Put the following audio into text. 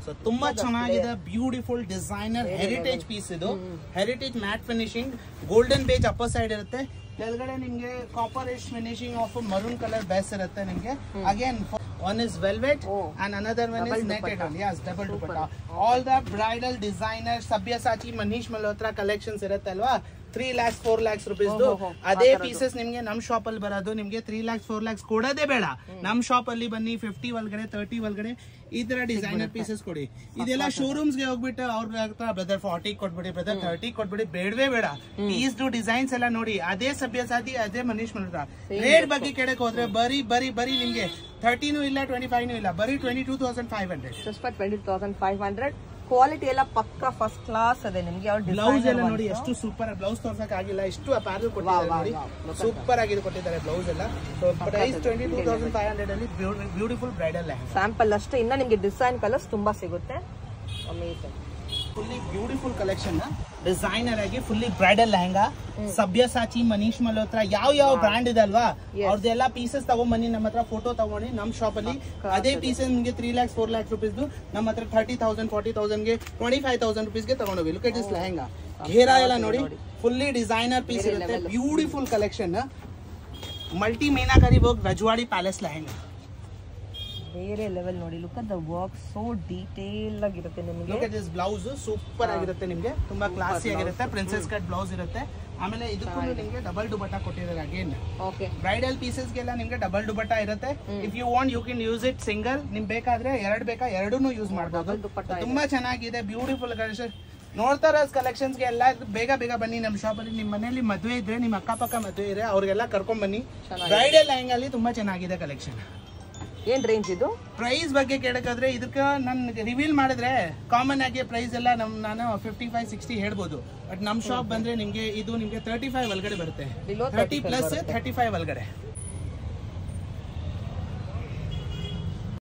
So ತುಂಬಾ ಚೆನ್ನಾಗಿದೆ beautiful designer heritage piece ಇದು heritage matte finishing golden beige upper side ಇರುತ್ತೆ ಕೆಳಗಡೆ ನಿಮ್ಗೆ copperish finishing of maroon colour base ಇರುತ್ತೆ ನಿಮ್ಗೆ again one is velvet Oh. And another one is netted one yes double dupatta all the bridal designer Sabyasachi Manish Malhotra collections ಇರುತ್ತೆ ಅಲ್ವಾ three lakhs four lakhs rupees ಓಹೋ, ಹೋ, ಅದೇ ಆ ಥರದ್ದು. ಪೀಸಸ್ ನಿಮ್ಗೆ ನಮ್ ಶಾಪ್ ಅಲ್ಲಿ ಬರೋದು ನಿಮ್ಗೆ ತ್ರೀ ಲ್ಯಾಕ್ಸ್ ಫೋರ್ ಲ್ಯಾಕ್ಸ್ ಕೊಡೋದೇ ಬೇಡ ನಮ್ ಶಾಪ್ ಅಲ್ಲಿ ಬನ್ನಿ ಫಿಫ್ಟಿ ಒಳಗಡೆ ತರ್ಟಿ ಒಳಗಡೆ ಈ ತರ ಡಿಸೈನರ್ ಪೀಸಸ್ ಕೊಡಿ ಇದೆಲ್ಲ ಶೋರೂಮ್ಸ್ ಗೆ ಹೋಗ್ಬಿಟ್ಟು ಅವ್ರ ಹತ್ರ ಬ್ರದರ್ ಫಾರ್ಟಿ ಕೊಟ್ಬಿಡಿ ಬ್ರದರ್ ತರ್ಟಿ ಕೊಟ್ಬಿಡಿ ಬೇಡವೇ ಬೇಡ ಪೀಸ್ ಡಿಸೈನ್ಸ್ ಎಲ್ಲ ನೋಡಿ ಅದೇ ಸಭ್ಯಸಾತಿ ಅದೇ ಮನೀಶ್ ಮಲ್ಹೋತ್ರಾ ರೇಟ್ ಬಗ್ಗೆ ಕೆಳಕ್ ಹೋದ್ರೆ ಬರೀ ಬರೀ ಬರೀ ನಿಮ್ಗೆ ಥರ್ಟಿನೂ ಇಲ್ಲ ಟ್ವೆಂಟಿ ಫೈವ್ನೂ ಇಲ್ಲ ಬರೀ twenty two thousand five hundred just for twenty thousand five hundred quality ಎಲ್ಲ ಪಕ್ಕ ಫಸ್ಟ್ ಕ್ಲಾಸ್ ಅದೇ ನಿಮ್ಗೆ ಅವ್ರ ಬ್ಲೌಸ್ ಎಲ್ಲ ನೋಡಿ ಎಷ್ಟು ಸೂಪರ್ ಬ್ಲೌಸ್ ತೋರ್ಸಕ್ ಆಗಿಲ್ಲ ಎಷ್ಟು ಪ್ಯಾರಲ್ ಕೊಟ್ಟಿದ್ದಾರೆ wow, ನೋಡಿ wow. Look at ಸೂಪರ್ ಆಗಿ ಕೊಟ್ಟಿದ್ದಾರೆ ಬ್ಲೌಸ್ ಎಲ್ಲ so price twenty two thousand five hundred ಅಲ್ಲಿ ಬ್ಯೂಟಿಫುಲ್ ಬ್ರೈಡಲ್ ಲೆಹಂಗಾ ಸ್ಯಾಂಪಲ್ ಅಷ್ಟೇ ಇನ್ನ ನಿಮ್ಗೆ ಡಿಸೈನ್ ಕಲರ್ಸ್ ತುಂಬಾ ಸಿಗುತ್ತೆ amazing fully beautiful collection designer ಆಗಿ ಫುಲ್ಲಿ ಬ್ರೈಡಲ್ ಲೆಹಂಗಾ ಸಬ್ಯಸಾಚಿ ಮನೀಶ್ ಮಲ್ಹೋತ್ರಾ ಯಾವ ಯಾವ ಬ್ರ್ಯಾಂಡ್ ಇದೆ ಅಲ್ವಾ ಅವ್ರದ್ದೆಲ್ಲ ಪೀಸಸ್ ತಗೊಂಬನ್ನಿ ನಮ್ಮ ಹತ್ರ ಫೋಟೋ ತಗೊಂಡಿ ನಮ್ ಶಾಪ್ ಅಲ್ಲಿ ಅದೇ ಪೀಸಸ್ ನಿಮಗೆ three lakhs four lakhs rupees ನಮ್ಮ ಹತ್ರ ಥರ್ಟಿ ತೌಸಂಡ್ ಫಾರ್ಟಿ ತೌಸಂಡ್ಗೆ ಟ್ವೆಂಟಿ ಫೈವ್ ತೌಸಂಡ್ ರುಪೀಸ್ಗೆ ತಗೊಂಡೋಗಿ ಲುಕ್ ಇಟ್ ಇಸ್ ಲೆಹಂಗಾ ಘೇರಾ ಎಲ್ಲ ನೋಡಿ ಫುಲ್ಲಿ ಡಿಸೈನರ್ ಪೀಸ್ ಇರುತ್ತೆ beautiful collection multi meenakari work Rajwadi palace lehenga ಬೇರೆ ಲೆವೆಲ್ ನೋಡಿ look at the work so detail ಆಗಿರುತ್ತೆ ನಿಮಗೆ look at this blouse super ಆಗಿರುತ್ತೆ ನಿಮ್ಗೆ ತುಂಬಾ ಕ್ಲಾಸಿ ಆಗಿರುತ್ತೆ ಪ್ರಿನ್ಸೆಸ್ ಕಟ್ ಬ್ಲೌಸ್ ಇರುತ್ತೆ ಆಮೇಲೆ ಇದಕ್ಕೂ ನಿಮ್ಗೆ ಡಬಲ್ ದುಬಟ್ಟ ಕೊಟ್ಟಿದ್ದಾರೆ ಅಗೇನ್ ಓಕೆ ಬ್ರೈಡಲ್ ಪೀಸಸ್ಗೆಲ್ಲ ನಿಮ್ಗೆ ಡಬಲ್ ದುಬಟ್ಟ ಇರುತ್ತೆ if you want you can use it single ನಿಮ್ ಬೇಕಾದ್ರೆ ಎರಡ್ ಬೇಕಾ ಎರಡನ್ನೂ ಯೂಸ್ Double ಮಾಡಬಹುದು ದುಪಟ್ಟ ತುಂಬಾ ಚೆನ್ನಾಗಿದೆ ಬ್ಯೂಟಿಫುಲ್ ಕಲೆಕ್ಷನ್ ನೋಡ್ತಾ ಇರೋ ಕಲೆಕ್ಷನ್ಸ್ ಗೆ ಎಲ್ಲ ಬೇಗ ಬೇಗ ಬನ್ನಿ ನಮ್ಮ ಶಾಪ್ ಅಲ್ಲಿ ನಿಮ್ ಮನೆಯಲ್ಲಿ ಮದುವೆ ಇದ್ರೆ ನಿಮ್ ಅಕ್ಕಪಕ್ಕ ಮದುವೆ ಇದ್ರೆ ಅವ್ರಿಗೆಲ್ಲ ಕರ್ಕೊಂಡ್ ಬನ್ನಿ ಬ್ರೈಡಲ್ ಲೆಹಂಗಲ್ಲಿ ತುಂಬಾ ಚೆನ್ನಾಗಿದೆ ಕಲೆಕ್ಷನ್ ಏನ್ ರೇಂಜ್ ಇದು ಪ್ರೈಸ್ ಬಗ್ಗೆ ಕೇಳಕ್ಕಾದ್ರೆ ಇದಕ್ಕೆ ನಾನು ರಿವೀಲ್ ಮಾಡಿದ್ರೆ ಕಾಮನ್ ಆಗಿ ಪ್ರೈಸ್ ಎಲ್ಲ ನಮ್ ನಾನು ಫಿಫ್ಟಿ ಫೈವ್ ಸಿಕ್ಸ್ಟಿ ಹೇಳ್ಬೋದು ಬಟ್ ನಮ್ ಶಾಪ್ ಬಂದ್ರೆ ನಿಮ್ಗೆ ಇದು ನಿಮ್ಗೆ ತರ್ಟಿ ಫೈವ್ ಒಳಗಡೆ ಬರುತ್ತೆ Below thirty plus thirty five ಒಳಗಡೆ